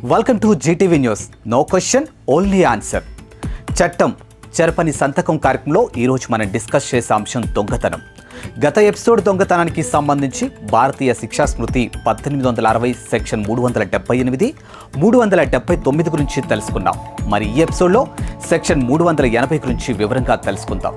welcome to GTV news no question only answer చట్టం చెరపని సంతకం కార్యక్రమంలో ఈరోజు మనం డిస్కస్ చేసే అంశం దొంగతనం గత ఎపిసోడ్ దొంగతనానికి సంబంధించి భారతీయ శిక్షా స్మృతి పద్దెనిమిది వందల అరవై సెక్షన్ మూడు వందల డెబ్బై ఎనిమిది మూడు వందల డెబ్బై తొమ్మిది గురించి తెలుసుకున్నాం మరి ఈ ఎపిసోడ్లో సెక్షన్ మూడు వందల ఎనభై గురించి వివరంగా తెలుసుకుందాం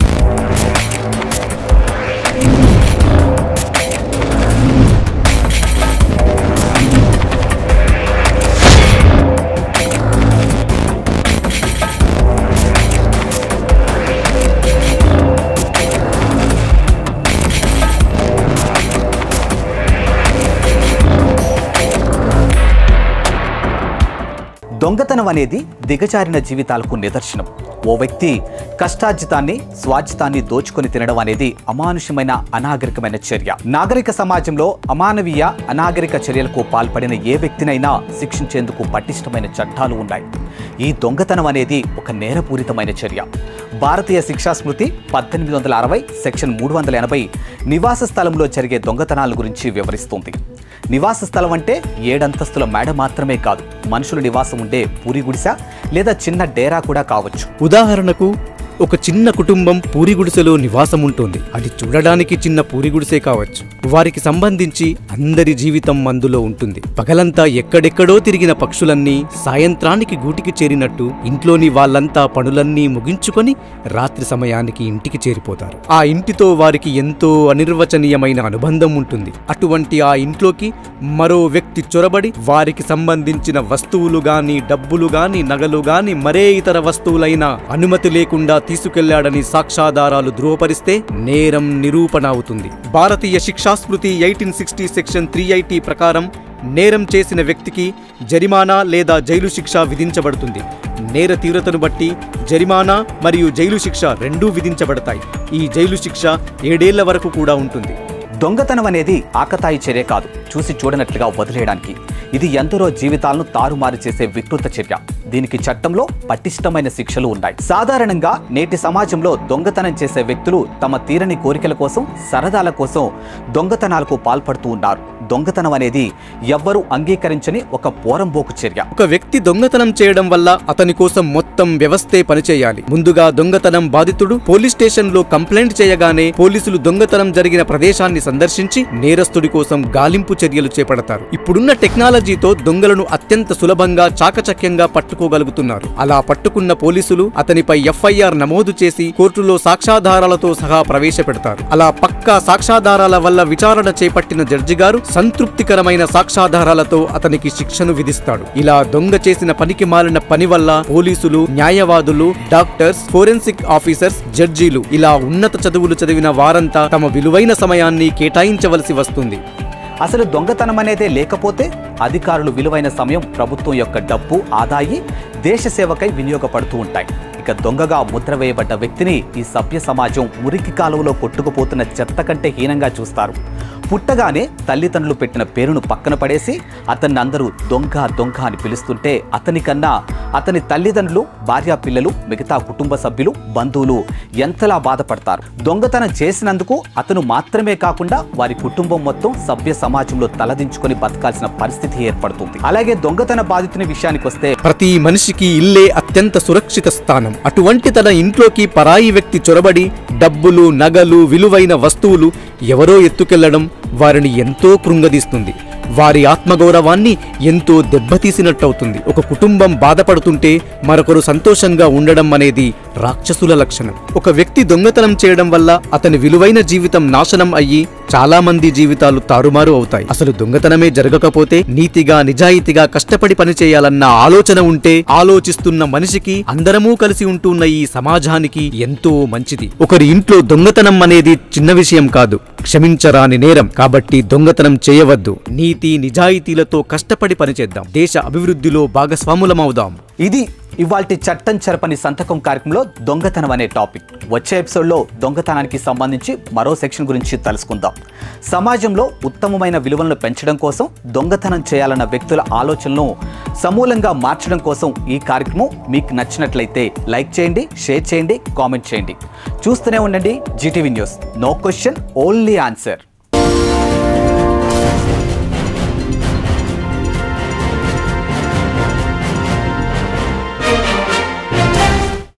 దొంగతనం అనేది దిగజారిన జీవితాలకు నిదర్శనం ఓ వ్యక్తి కష్టార్జితాన్ని స్వార్జితాన్ని దోచుకొని తినడం అనేది అమానుషమైన అనాగరికమైన చర్య నాగరిక సమాజంలో అమానవీయ అనాగరిక చర్యలకు పాల్పడిన ఏ వ్యక్తినైనా శిక్షించేందుకు పటిష్టమైన చట్టాలు ఉన్నాయి ఈ దొంగతనం అనేది ఒక నేరపూరితమైన చర్య భారతీయ శిక్షా స్మృతి పద్దెనిమిది వందల అరవై సెక్షన్ మూడు వందల ఎనభై నివాస స్థలంలో జరిగే దొంగతనాల గురించి వివరిస్తుంది నివాస స్థలం అంటే ఏడంతస్తుల మేడ మాత్రమే కాదు మనుషులు నివాసం ఉండే పూరి గుడిసె లేదా చిన్న డేరా కూడా కావచ్చు ఉదాహరణకు ఒక చిన్న కుటుంబం పూరి గుడిసెలో నివాసం ఉంటుంది అది చూడడానికి చిన్న పూరి గుడిసే కావచ్చు వారికి సంబంధించి అందరి జీవితం అందులో ఉంటుంది పగలంతా ఎక్కడెక్కడో తిరిగిన పక్షులన్నీ సాయంత్రానికి గూటికి చేరినట్టు ఇంట్లోని వాళ్ళంతా పనులన్నీ ముగించుకొని రాత్రి సమయానికి ఇంటికి చేరిపోతారు ఆ ఇంటితో వారికి ఎంతో అనిర్వచనీయమైన అనుబంధం ఉంటుంది అటువంటి ఆ ఇంట్లోకి మరో వ్యక్తి చొరబడి వారికి సంబంధించిన వస్తువులు గాని డబ్బులు గాని నగలు గాని మరే ఇతర వస్తువులైనా అనుమతి లేకుండా తీసుకెళ్లాడని సాక్ష్యాధారాలు ధృవపరిస్తే నేరం నిరూపణ అవుతుంది భారతీయ శిక్షాస్మృతి eighteen sixty section three IT ప్రకారం నేరం చేసిన వ్యక్తికి జరిమానా లేదా జైలు శిక్ష విధించబడుతుంది నేర తీవ్రతను బట్టి జరిమానా మరియు జైలు శిక్ష రెండూ విధించబడతాయి ఈ జైలు శిక్ష ఏడేళ్ల వరకు కూడా ఉంటుంది దొంగతనం అనేది ఆకతాయి చర్య కాదు చూసి చూడనట్లుగా వదిలేయడానికి ఇది ఎందరో జీవితాలను తారుమారు చేసే వికృత చర్య దీనికి చట్టంలో పటిష్టమైన శిక్షలు ఉన్నాయి సాధారణంగా నేటి సమాజంలో దొంగతనం చేసే వ్యక్తులు తమ తీరని కోరికల కోసం సరదాల కోసం దొంగతనాలకు పాల్పడుతూ ఉన్నారు దొంగతనం అనేది ఎవ్వరూ అంగీకరించని ఒక పోరంబోకు చర్య ఒక వ్యక్తి దొంగతనం చేయడం వల్ల అతని కోసం మొత్తం వ్యవస్థే పనిచేయాలి ముందుగా దొంగతనం బాధితుడు పోలీస్ స్టేషన్ లో కంప్లైంట్ చేయగానే పోలీసులు దొంగతనం జరిగిన ప్రదేశాన్ని సందర్శించి నేరస్తుడి కోసం గాలింపు చర్యలు చేపడతారు ఇప్పుడున్న టెక్నాలజీతో దొంగలను అత్యంత సులభంగా చాకచక్యంగా పట్టుకోగలుగుతున్నారు అలా పట్టుకున్న పోలీసులు అతనిపై ఎఫ్ఐఆర్ నమోదు చేసి కోర్టులో సాక్ష్యాధారాలతో సహా ప్రవేశపెడతారు అలా పక్కా సాక్ష్యాధారాల వల్ల విచారణ చేపట్టిన జడ్జి గారు సంతృప్తికరమైన సాక్ష్యాధారాలతో అతనికి శిక్షను విధిస్తాడు ఇలా దొంగ చేసిన పనికి మాలిన పని వల్ల పోలీసులు న్యాయవాదులు డాక్టర్స్ ఫోరెన్సిక్ ఆఫీసర్స్ జడ్జీలు ఇలా ఉన్నత చదువులు చదివిన వారంతా తమ విలువైన సమయాన్ని కేటాయించవలసి వస్తుంది అసలు దొంగతనం అనేదే లేకపోతే అధికారులు విలువైన సమయం ప్రభుత్వం యొక్క డబ్బు ఆదాయి దేశ సేవకై వినియోగపడుతూ ఉంటాయి ఇక దొంగగా ముద్ర వేయబడ్డ వ్యక్తిని ఈ సభ్య సమాజం మురికి కాలువలో కొట్టుకుపోతున్న చెత్త కంటే హీనంగా చూస్తారు పుట్టగానే తల్లిదండ్రులు పెట్టిన పేరును పక్కన పడేసి అతన్ని అందరూ దొంగ దొంగ అని పిలుస్తుంటే అతని కన్నా అతని తల్లిదండ్రులు భార్యా పిల్లలు మిగతా కుటుంబ సభ్యులు బంధువులు ఎంతలా బాధపడతారు దొంగతనం చేసినందుకు అతను మాత్రమే కాకుండా వారి కుటుంబం మొత్తం సభ్య సమాజంలో తలదించుకొని బతకాల్సిన పరిస్థితి ఏర్పడుతుంది అలాగే దొంగతన బాధితుని విషయానికి వస్తే ప్రతి మనిషికి ఇల్లే అత్యంత సురక్షిత స్థానం అటువంటి తన ఇంట్లోకి పరాయి వ్యక్తి చొరబడి డబ్బులు నగలు విలువైన వస్తువులు ఎవరో ఎత్తుకెళ్లడం వారిని ఎంతో కృంగదీస్తుంది వారి ఆత్మగౌరవాన్ని ఎంతో దెబ్బతీసినట్టవుతుంది ఒక కుటుంబం బాధపడుతుంటే మరొకరు సంతోషంగా ఉండడం అనేది రాక్షసుల లక్షణం ఒక వ్యక్తి దొంగతనం చేయడం వల్ల అతని విలువైన జీవితం నాశనం అయ్యి చాలా మంది జీవితాలు తారుమారు అవుతాయి అసలు దొంగతనమే జరగకపోతే నీతిగా నిజాయితీగా కష్టపడి పనిచేయాలన్న ఆలోచన ఉంటే ఆలోచిస్తున్న మనిషికి అందరమూ కలిసి ఉంటున్న ఈ సమాజానికి ఎంతో మంచిది ఒకరి ఇంట్లో దొంగతనం అనేది చిన్న విషయం కాదు క్షమించరాని నేరం కాబట్టి దొంగతనం చేయవద్దు నీతి నిజాయితీలతో కష్టపడి పనిచేద్దాం దేశ అభివృద్ధిలో భాగస్వాములమవుదాం ఇది ఇవాల్టి చట్టం చెరపని సంతకం కార్యక్రమంలో దొంగతనం అనే టాపిక్ వచ్చే ఎపిసోడ్లో దొంగతనానికి సంబంధించి మరో సెక్షన్ గురించి తెలుసుకుందాం సమాజంలో ఉత్తమమైన విలువలను పెంచడం కోసం దొంగతనం చేయాలన్న వ్యక్తుల ఆలోచనలను సమూలంగా మార్చడం కోసం ఈ కార్యక్రమం మీకు నచ్చినట్లయితే లైక్ చేయండి షేర్ చేయండి కామెంట్ చేయండి చూస్తూనే ఉండండి GTV news no question only answer